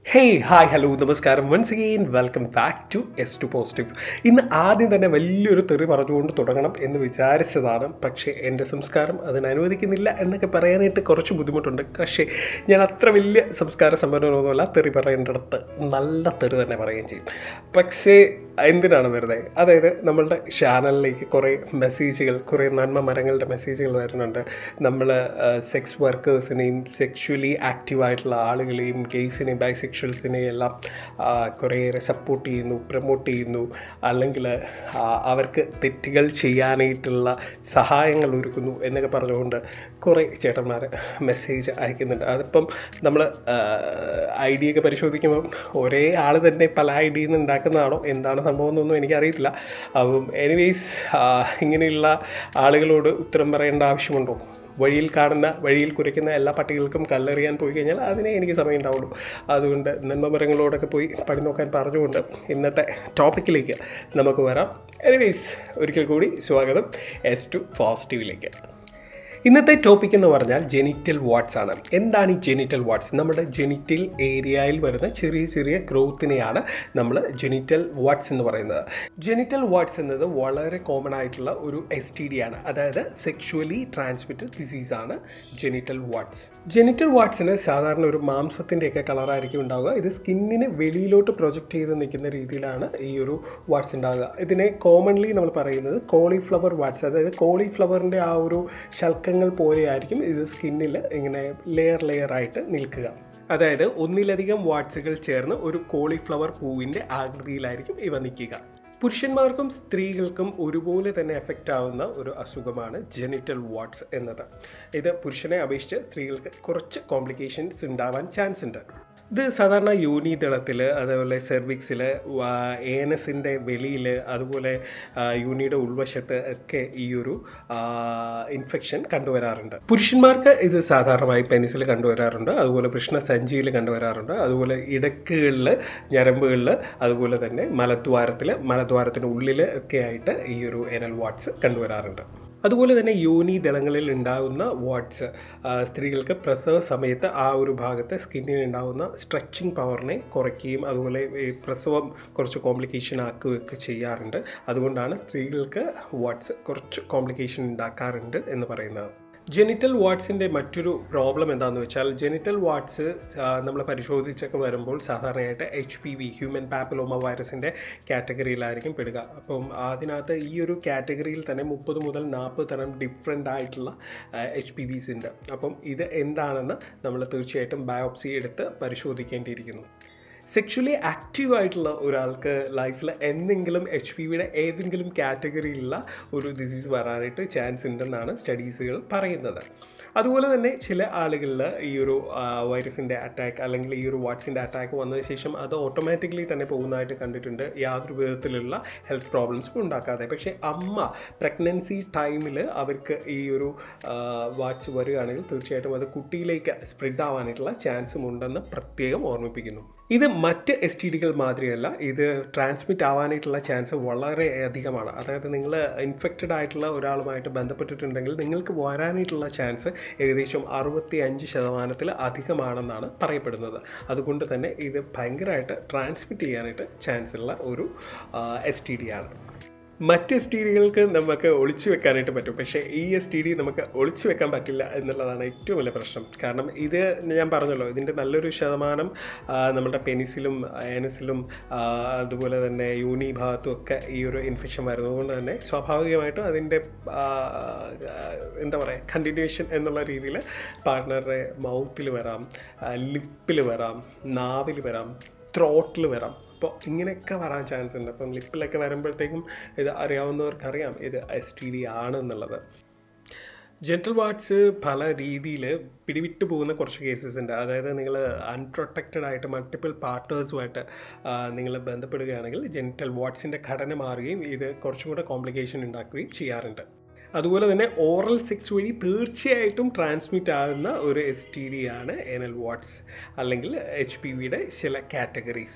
hey hi hello നമസ്കാരം once again welcome back to S to positive ഇന്ന് ആദ്യം തന്നെ വലിയൊരു തെറി പറഞ്ഞുകൊണ്ട് തുടങ്ങണം എന്ന് വിചാരിച്ചതാണ് പക്ഷേ എൻ്റെ സംസ്കാരം അതിന് അനുവദിക്കുന്നില്ല എന്നൊക്കെ പറയാനായിട്ട് കുറച്ച് ബുദ്ധിമുട്ടുണ്ട് പക്ഷേ ഞാൻ അത്ര വലിയ സംസ്കാര സമ്പന്നമൊന്നുമല്ല തെറി പറയേണ്ടടുത്ത് നല്ല തെറി തന്നെ പറയുകയും ചെയ്യും പക്ഷേ എന്തിനാണ് വെറുതെ അതായത് നമ്മളുടെ ചാനലിലേക്ക് കുറേ മെസ്സേജുകൾ കുറേ നന്മ മരങ്ങളുടെ മെസ്സേജുകൾ വരുന്നുണ്ട് നമ്മൾ സെക്സ് വർക്കേഴ്സിനെയും സെക്ഷുവലി ആക്റ്റീവായിട്ടുള്ള ആളുകളെയും ഗെയ്സിനെയും ബൈസെക്ഷൽസിനെയും എല്ലാം ആ, കുറേയേറെ സപ്പോർട്ട് ചെയ്യുന്നു പ്രൊമോട്ട് ചെയ്യുന്നു അല്ലെങ്കിൽ ആ, അവർക്ക് തെറ്റുകൾ ചെയ്യാനായിട്ടുള്ള സഹായങ്ങൾ ഒരുക്കുന്നു എന്നൊക്കെ പറഞ്ഞുകൊണ്ട് കുറേ ചേട്ടന്മാർ മെസ്സേജ് അയക്കുന്നുണ്ട് അതിപ്പം നമ്മൾ ഐ ഡി ഒക്കെ പരിശോധിക്കുമ്പം ഒരേ ആൾ തന്നെ പല ഐ ഡിയിൽ നിന്ന് ഉണ്ടാക്കുന്നതാണോ എന്താണ് സംഭവം എന്നൊന്നും എനിക്കറിയത്തില്ല അപ്പം എനിവേസ് ഇങ്ങനെയുള്ള ആളുകളോട് ഉത്തരം പറയേണ്ട ആവശ്യമുണ്ടോ വഴിയിൽ കാണുന്ന വഴിയിൽ കുരയ്ക്കുന്ന എല്ലാ പട്ടികൾക്കും കല്ലെറിയാൻ പോയി കഴിഞ്ഞാൽ അതിനെ എനിക്ക് സമയം ഉണ്ടാവുള്ളൂ അതുകൊണ്ട് നന്മമരങ്ങളോടൊക്കെ പോയി പണി നോക്കാൻ പറഞ്ഞുകൊണ്ട് ഇന്നത്തെ ടോപ്പിക്കിലേക്ക് നമുക്ക് വരാം എനിവേസ് ഒരിക്കൽ കൂടി സ്വാഗതം എസ് ടു പോസിറ്റീവിലേക്ക് ഇന്നത്തെ ടോപ്പിക് എന്ന് പറഞ്ഞാൽ ജെനിറ്റൽ വാട്സ് ആണ് എന്താണ് ഈ ജെനിറ്റൽ വാട്സ് നമ്മുടെ ജെനിറ്റൽ ഏരിയയിൽ വരുന്ന ചെറിയ ചെറിയ ഗ്രോത്തിനെയാണ് നമ്മൾ ജെനിറ്റൽ വാട്സ് എന്ന് പറയുന്നത് ജെനിറ്റൽ വാട്സ് എന്നത് വളരെ കോമൺ ആയിട്ടുള്ള ഒരു എസ് ടി ഡി ആണ് അതായത് സെക്ഷുവലി ട്രാൻസ്മിറ്റഡ് ഡിസീസ് ആണ് ജെനിറ്റൽ വാട്സ് ജെനിറ്റൽ വാട്സിന് സാധാരണ ഒരു മാംസത്തിൻ്റെയൊക്കെ കളറായിരിക്കും ഉണ്ടാവുക ഇത് സ്കിന്നിന് വെളിയിലോട്ട് പ്രൊജക്റ്റ് ചെയ്ത് നിൽക്കുന്ന രീതിയിലാണ് ഈ ഒരു വാട്സ് ഉണ്ടാകുക ഇതിനെ കോമൺലി നമ്മൾ പറയുന്നത് കോളിഫ്ലവർ വാട്സ് അതായത് കോളിഫ്ലവറിൻ്റെ ആ ഒരു ശൽക്കങ്ങൾ പോലെയായിരിക്കും ഇത് സ്കിന്നിൽ ഇങ്ങനെ ലെയർ ലെയർ ആയിട്ട് നിൽക്കുക അതായത് ഒന്നിലധികം വാട്സുകൾ ചേർന്ന് ഒരു കോളിഫ്ലവർ പൂവിൻ്റെ ആകൃതിയിലായിരിക്കും ഇവ നിൽക്കുക പുരുഷന്മാർക്കും സ്ത്രീകൾക്കും ഒരുപോലെ തന്നെ എഫക്റ്റ് ആവുന്ന ഒരു അസുഖമാണ് ജെനിറ്റൽ വാട്സ് എന്നത് ഇത് പുരുഷനെ അപേക്ഷിച്ച് സ്ത്രീകൾക്ക് കുറച്ച് കോംപ്ലിക്കേഷൻസ് ഉണ്ടാവാൻ ചാൻസ് ഉണ്ട് ഇത് സാധാരണ യോനി ദളത്തിൽ അതേപോലെ സെർവിക്സിൽ ഏനസിൻ്റെ വെളിയിൽ അതുപോലെ ആ, യോനിയുടെ ഉൾവശത്ത് ഒക്കെ ഈ ഒരു ഇൻഫെക്ഷൻ കണ്ടുവരാറുണ്ട് പുരുഷന്മാർക്ക് ഇത് സാധാരണമായി പെനിസിൽ കണ്ടുവരാറുണ്ട് അതുപോലെ കൃഷ്ണസഞ്ചിയിൽ കണ്ടുവരാറുണ്ട് അതുപോലെ ഇടക്കുകളിൽ ഞരമ്പുകളിൽ അതുപോലെ തന്നെ മലദ്വാരത്തിൽ മലദ്വാരത്തിന് ഉള്ളിൽ ഒക്കെ ആയിട്ട് ഈ ഒരു എനൽ വാട്സ് കണ്ടുവരാറുണ്ട് അതുപോലെ തന്നെ യോനി ദളങ്ങളിൽ ഉണ്ടാകുന്ന വാട്സ് സ്ത്രീകൾക്ക് പ്രസവ സമയത്ത് ആ ഒരു ഭാഗത്ത് സ്കിന്നിന് ഉണ്ടാകുന്ന സ്ട്രെച്ചിങ് പവറിനെ കുറയ്ക്കുകയും അതുപോലെ ഈ പ്രസവം കുറച്ച് കോംപ്ലിക്കേഷൻ ആക്കുകയൊക്കെ ചെയ്യാറുണ്ട് അതുകൊണ്ടാണ് സ്ത്രീകൾക്ക് വാട്സ് കുറച്ച് കോംപ്ലിക്കേഷൻ ഉണ്ടാക്കാറുണ്ട് എന്ന് പറയുന്നത് ജെനിറ്റൽ വാട്സിൻ്റെ മറ്റൊരു പ്രോബ്ലം എന്താണെന്ന് വെച്ചാൽ ജെനിറ്റൽ വാട്സ് നമ്മൾ പരിശോധിച്ചൊക്കെ വരുമ്പോൾ സാധാരണയായിട്ട് H P V human papilloma വൈറസിൻ്റെ കാറ്റഗറിയിലായിരിക്കും പെടുക അപ്പം അതിനകത്ത് ഈ ഒരു കാറ്റഗറിയിൽ തന്നെ മുപ്പത് മുതൽ നാൽപ്പത് തരം ഡിഫറെൻ്റ് ആയിട്ടുള്ള എച്ച് പി വിസ് ഉണ്ട് അപ്പം ഇത് എന്താണെന്ന് നമ്മൾ തീർച്ചയായിട്ടും ബയോപ്സി എടുത്ത് പരിശോധിക്കേണ്ടിയിരിക്കുന്നു സെക്ഷുവലി ആക്റ്റീവ് ആയിട്ടുള്ള ഒരാൾക്ക് ലൈഫിൽ എന്തെങ്കിലും എച്ച് പി വിയുടെ ഏതെങ്കിലും കാറ്റഗറിയിലുള്ള ഒരു ഡിസീസ് വരാനായിട്ട് ചാൻസ് ഉണ്ടെന്നാണ് സ്റ്റഡീസുകൾ പറയുന്നത് അതുപോലെ തന്നെ ചില ആളുകളിൽ ഈ ഒരു വൈറസിൻ്റെ അറ്റാക്ക് അല്ലെങ്കിൽ ഈ ഒരു വാട്സിൻ്റെ അറ്റാക്ക് വന്നതിന് ശേഷം അത് ഓട്ടോമാറ്റിക്കലി തന്നെ പോകുന്നതായിട്ട് കണ്ടിട്ടുണ്ട് യാതൊരു വിധത്തിലുള്ള ഹെൽത്ത് പ്രോബ്ലംസും ഉണ്ടാക്കാതെ പക്ഷേ അമ്മ പ്രഗ്നൻസി ടൈമിൽ അവർക്ക് ഈ ഒരു വാട്സ് വരികയാണെങ്കിൽ തീർച്ചയായിട്ടും അത് കുട്ടിയിലേക്ക് സ്പ്രെഡ് ആവാനായിട്ടുള്ള ചാൻസും ഉണ്ടെന്ന് പ്രത്യേകം ഓർമ്മിപ്പിക്കുന്നു ഇത് മറ്റ് എസ് ടി ഡികൾ മാതിരിയല്ല ഇത് ട്രാൻസ്മിറ്റ് ആവാനായിട്ടുള്ള ചാൻസ് വളരെ അധികമാണ് അതായത് നിങ്ങൾ ഇൻഫെക്റ്റഡ് ആയിട്ടുള്ള ഒരാളുമായിട്ട് ബന്ധപ്പെട്ടിട്ടുണ്ടെങ്കിൽ നിങ്ങൾക്ക് വരാനായിട്ടുള്ള ചാൻസ് ഏകദേശം അറുപത്തി അഞ്ച് ശതമാനത്തിൽ അധികമാണെന്നാണ് പറയപ്പെടുന്നത് അതുകൊണ്ട് തന്നെ ഇത് ഭയങ്കരമായിട്ട് ട്രാൻസ്മിറ്റ് ചെയ്യാനായിട്ട് ചാൻസ് ഉള്ള ഒരു എസ് ടി ഡി ആണ് മറ്റ് എസ് ടി ഡികൾക്ക് നമുക്ക് ഒളിച്ചു വെക്കാനായിട്ട് പറ്റും പക്ഷേ ഈ എസ് ടി ഡി നമുക്ക് ഒളിച്ചു വെക്കാൻ പറ്റില്ല എന്നുള്ളതാണ് ഏറ്റവും വലിയ പ്രശ്നം കാരണം ഇത് ഞാൻ പറഞ്ഞല്ലോ ഇതിൻ്റെ നല്ലൊരു ശതമാനം ആ, നമ്മുടെ പെനിസിലും ഏനസിലും ആ, അതുപോലെ തന്നെ യൂനി ഭാഗത്തും ഒക്കെ ഈ ഒരു ഇൻഫെക്ഷൻ വരുന്നതുകൊണ്ട് തന്നെ സ്വാഭാവികമായിട്ടും അതിൻ്റെ ആ, എന്താ പറയുക കണ്ടിന്യൂഷൻ എന്നുള്ള രീതിയിൽ പാർട്ട്ണറുടെ മൗത്തിൽ വരാം ലിപ്പിൽ വരാം നാവിൽ വരാം ത്രോട്ടിൽ വരാം അപ്പോൾ ഇങ്ങനെയൊക്കെ വരാൻ ചാൻസ് ഉണ്ട് അപ്പം ലിപ്പിലൊക്കെ വരുമ്പോഴത്തേക്കും ഇത് അറിയാവുന്നവർക്കറിയാം ഇത് എസ് ടി ഡി ആണെന്നുള്ളത് ജെൻറ്റൽ വാട്സ് പല രീതിയിൽ പിടിവിട്ട് പോകുന്ന കുറച്ച് കേസസ് ഉണ്ട് അതായത് നിങ്ങൾ അൺപ്രൊട്ടക്റ്റഡ് ആയിട്ട് മൾട്ടിപ്പിൾ പാർട്ട്നേഴ്സുമായിട്ട് നിങ്ങൾ ബന്ധപ്പെടുകയാണെങ്കിൽ ജെൻറ്റൽ വാട്സിൻ്റെ ഘടന മാറുകയും ഇത് കുറച്ചും കൂടെ കോംപ്ലിക്കേഷൻ ഉണ്ടാക്കുകയും ചെയ്യാറുണ്ട് അതുപോലെ തന്നെ ഓറൽ സെക്സ് വഴി തീർച്ചയായിട്ടും ട്രാൻസ്മിറ്റ് ആകുന്ന ഒരു എസ് ടി ഡി ആണ് എനൽ വാട്സ് അല്ലെങ്കിൽ എച്ച് പി വിയുടെ ചില കാറ്റഗറീസ്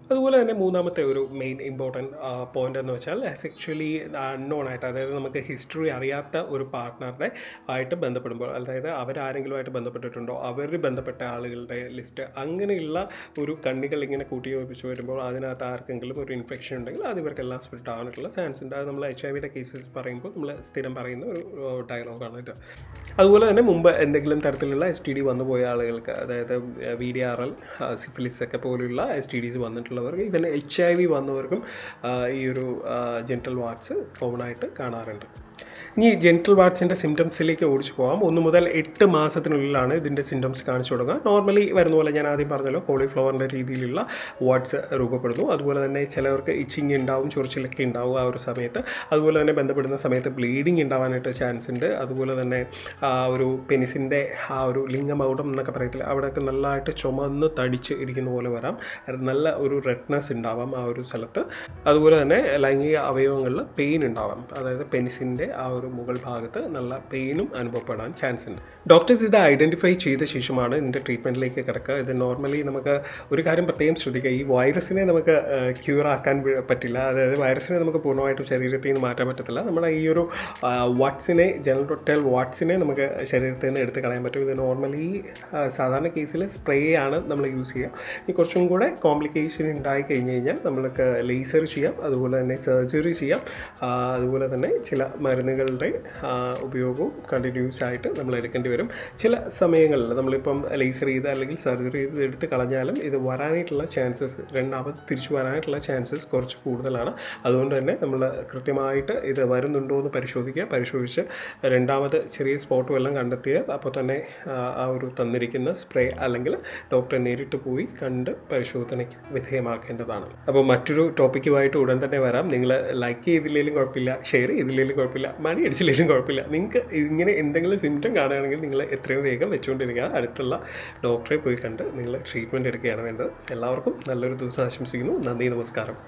അതുപോലെ തന്നെ മൂന്നാമത്തെ ഒരു മെയിൻ ഇമ്പോർട്ടൻറ്റ് പോയിന്റ് എന്ന് വെച്ചാൽ സെക്ച്വലി അൺനോൺ ആയിട്ട് അതായത് നമുക്ക് ഹിസ്റ്ററി അറിയാത്ത ഒരു പാർട്ട്ണറുടെ ആയിട്ട് ബന്ധപ്പെടുമ്പോൾ അതായത് അവരാരെങ്കിലുമായിട്ട് ബന്ധപ്പെട്ടിട്ടുണ്ടോ അവർ ബന്ധപ്പെട്ട ആളുകളുടെ ലിസ്റ്റ് അങ്ങനെയുള്ള ഒരു കണ്ണികൾ ഇങ്ങനെ കൂട്ടിയോജിപ്പിച്ച് വരുമ്പോൾ അതിനകത്ത് ആർക്കെങ്കിലും ഒരു ഇൻഫെക്ഷൻ ഉണ്ടെങ്കിൽ അത് ഇവർക്കെല്ലാം സ്പ്രെഡ് ആവാനുള്ള ചാൻസ് ഉണ്ട് അത് നമ്മൾ എച്ച് ഐ വിയുടെ കേസസ് പറയുമ്പോൾ നമ്മൾ സ്ഥിരം പറയുന്ന ഒരു ഡയലോഗാണ് ഇത് അതുപോലെ തന്നെ മുമ്പ് എന്തെങ്കിലും തരത്തിലുള്ള എസ് ടി ഡി വന്നുപോയ ആളുകൾക്ക് അതായത് V D R L syphilis ഒക്കെ പോലുള്ള എസ് ടി ഡിസ് വന്നിട്ടുള്ളവർക്ക് ഇവൻ എച്ച് ഐ വി വന്നവർക്കും ആ, ഈ ഒരു ജെൻറ്റൽ വാട്സ് കോമൺ ആയിട്ട് കാണാറുണ്ട് ഇനി ജെൻറ്റൽ വാട്സിൻ്റെ സിംറ്റംസിലേക്ക് ഓടിച്ചു പോകാം ഒന്ന് മുതൽ എട്ട് മാസത്തിനുള്ളിലാണ് ഇതിൻ്റെ സിംറ്റംസ് കാണിച്ചു തുടങ്ങുക നോർമലി വരുന്ന പോലെ ഞാൻ ആദ്യം പറഞ്ഞല്ലോ കോളിഫ്ലവറിൻ്റെ രീതിയിലുള്ള വാട്സ് രൂപപ്പെടുന്നു അതുപോലെ തന്നെ ചിലവർക്ക് ഇച്ചിങ് ഉണ്ടാവും ചൊറിച്ചിലൊക്കെ ഉണ്ടാവും ആ ഒരു സമയത്ത് അതുപോലെ തന്നെ ബന്ധപ്പെടുന്ന സമയത്ത് ബ്ലീഡിങ് ഉണ്ടാവാനായിട്ട് ചാൻസ് ഉണ്ട് അതുപോലെ തന്നെ ആ ഒരു പെനിസിൻ്റെ ആ ഒരു ലിംഗമൗഢം എന്നൊക്കെ പറയത്തില്ല അവിടെയൊക്കെ നല്ലതായിട്ട് ചുമന്ന് തടിച്ച് ഇരിക്കുന്ന പോലെ വരാം നല്ല ഒരു റെഡ്നെസ് ഉണ്ടാവാം ആ ഒരു സ്ഥലത്ത് അതുപോലെ തന്നെ ലൈംഗിക അവയവങ്ങളിൽ പെയിൻ ഉണ്ടാവാം അതായത് പെനിസിൻ്റെ ആ ഒരു മുകൾ ഭാഗത്ത് നല്ല പെയിനും അനുഭവപ്പെടാൻ ചാൻസ് ഉണ്ട് ഡോക്ടേഴ്സ് ഇത് ഐഡൻറ്റിഫൈ ചെയ്ത ശേഷമാണ് ഇതിൻ്റെ ട്രീറ്റ്മെൻറ്റിലേക്ക് കിടക്കുക ഇത് നോർമലി നമുക്ക് ഒരു കാര്യം പ്രത്യേകം ശ്രദ്ധിക്കുക ഈ വൈറസിനെ നമുക്ക് ക്യൂർ ആക്കാൻ വി- പറ്റില്ല അതായത് വൈറസിനെ നമുക്ക് പൂർണ്ണമായിട്ടും ശരീരത്തിൽ നിന്ന് മാറ്റാൻ പറ്റത്തില്ല നമ്മുടെ ഈ ഒരു വാട്സിനെ ജനറൽ വാട്സിനെ നമുക്ക് ശരീരത്തിൽ നിന്ന് എടുത്ത് കളയാൻ പറ്റും ഇത് നോർമലി സാധാരണ കേസിൽ സ്പ്രേ ആണ് നമ്മൾ യൂസ് ചെയ്യുക ഇനി കുറച്ചും കൂടെ കോംപ്ലിക്കേഷൻ ഉണ്ടായി കഴിഞ്ഞ് കഴിഞ്ഞാൽ നമ്മൾക്ക് ലേസർ ചെയ്യാം അതുപോലെ തന്നെ സർജറി ചെയ്യാം ആ, അതുപോലെ തന്നെ ചില മരുന്നുകളുടെ ആ, ഉപയോഗവും കണ്ടിന്യൂസ് ആയിട്ട് നമ്മൾ എടുക്കേണ്ടി വരും ചില സമയങ്ങളിൽ നമ്മളിപ്പം ലേസർ ചെയ്ത് അല്ലെങ്കിൽ സർജറി ചെയ്ത് എടുത്ത് കളഞ്ഞാലും ഇത് വരാനായിട്ടുള്ള ചാൻസസ് രണ്ടാമത് തിരിച്ചു വരാനായിട്ടുള്ള ചാൻസസ് കുറച്ച് കൂടുതലാണ് അതുകൊണ്ട് തന്നെ നമ്മൾ കൃത്യമായിട്ട് ഇത് വരുന്നുണ്ടോ എന്ന് പരിശോധിക്കുക പരിശോധിച്ച് രണ്ടാമത് ചെറിയ സ്പോട്ടും എല്ലാം കണ്ടെത്തിയാൽ അപ്പോൾ തന്നെ ആ, ആ ഒരു തന്നിരിക്കുന്ന സ്പ്രേ അല്ലെങ്കിൽ ഡോക്ടറെ നേരിട്ട് പോയി കണ്ട് പരിശോധനയ്ക്ക് വിധേയമാക്കേണ്ടതാണ് അപ്പോൾ മറ്റൊരു ടോപ്പിക്കുമായിട്ട് ഉടൻ തന്നെ വരാം നിങ്ങൾ ലൈക്ക് ചെയ്തില്ലെങ്കിലും കുഴപ്പമില്ല ഷെയർ ചെയ്തില്ലെങ്കിലും കുഴപ്പമില്ല മണി അടിച്ചില്ലെങ്കിലും കുഴപ്പമില്ല നിങ്ങൾക്ക് ഇങ്ങനെ എന്തെങ്കിലും സിംറ്റം കാണുകയാണെങ്കിൽ നിങ്ങൾ എത്രയും വേഗം വെച്ചുകൊണ്ടിരിക്കുക അടുത്തുള്ള ഡോക്ടറെ പോയി കണ്ട് നിങ്ങൾ ട്രീറ്റ്മെൻറ്റ് എടുക്കുകയാണ് വേണ്ടത് എല്ലാവർക്കും നല്ലൊരു ദിവസം ആശംസിക്കുന്നു നന്ദി നമസ്കാരം